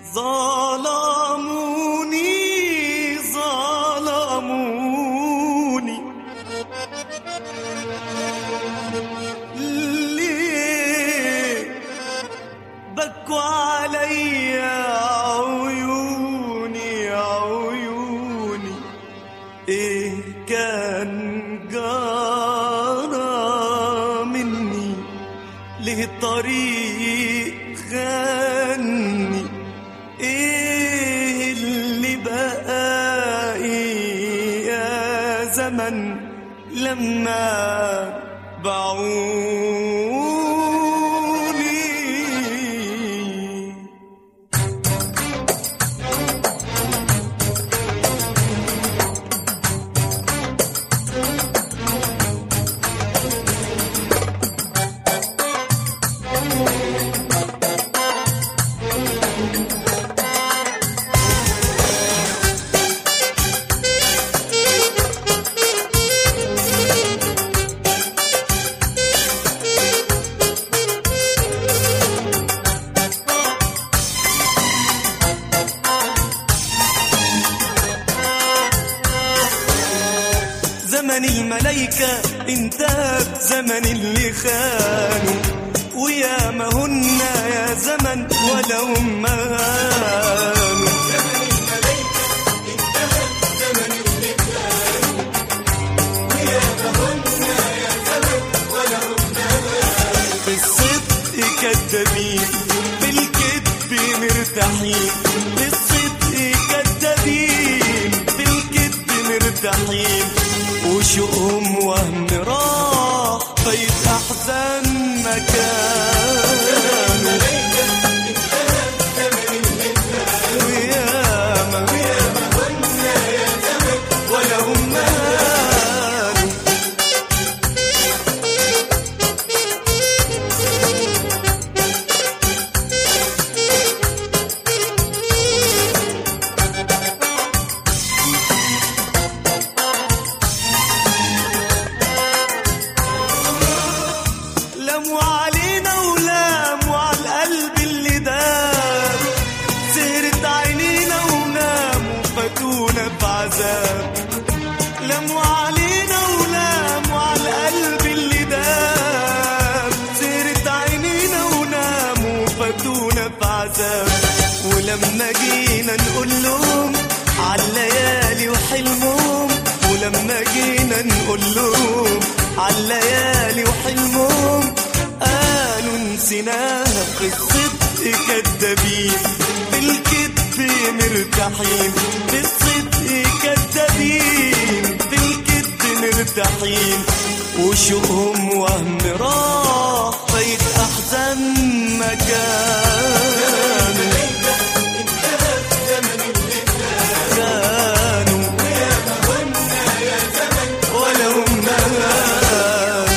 ظلموني ظلموني ليه بكوا علي عيوني عيوني ايه كان جرى مني ليه الطريق غني ايه اللي بقى يا زمن لما باعوني زمن الملايكة انتهى زمن اللي خانوا ويا ما هن يا زمن ولا هم هانوا بالصدق كدابين بالكذب مرتاحين بالصدق كدابين بالكذب مرتاحين وشوقهم وهم راح بيت احزان مكانه وياما ولا هم هانوا لموا علينا ولاموا على القلب اللي داب سهرت عينينا وناموا فاتونا بعذاب لموا علينا ولاموا على القلب اللي داب سهرت عينينا وناموا فاتونا بعذاب ولما جينا نقول لهم على الليالي وحلمهم ولما جينا نقول لهم على الليالي وحلمهم قالوا نسيناها بالصدق كدابين بالكذب مرتاحين بالصدق كدابين بالكذب مرتاحين وشوقهم وهم راح بيت احزان مكانه كانوا ولا هم هانوا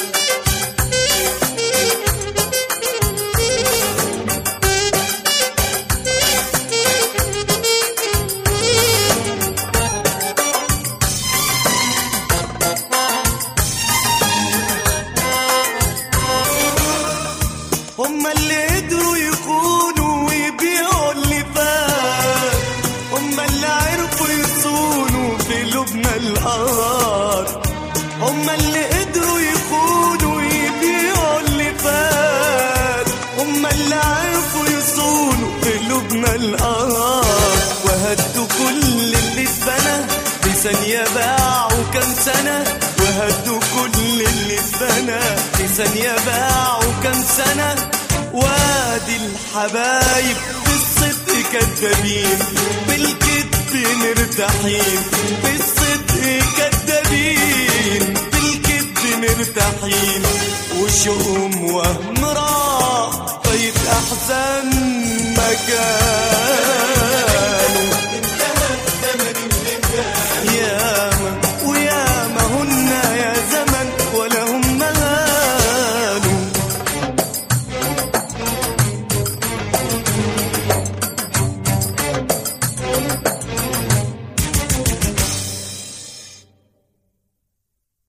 هم اللي قدروا يخونوا ويبيعوا اللي فات هم اللي عرفوا يصونوا في قلوبنا القرار هم اللي قدروا يخونوا ويبيعوا اللي فات هم اللي عرفوا يصونوا في قلوبنا القرار وهدوا كل اللي اتبنى بثانية باعوا كام سنة وهدوا كل اللي اتبنى بثانية باعوا كام سنة وادي الحبايب بالصدق كدابين بالكذب مرتاحين بالصدق كدابين بالكذب مرتاحين وشوقهم وهم راح بيت احزان مكان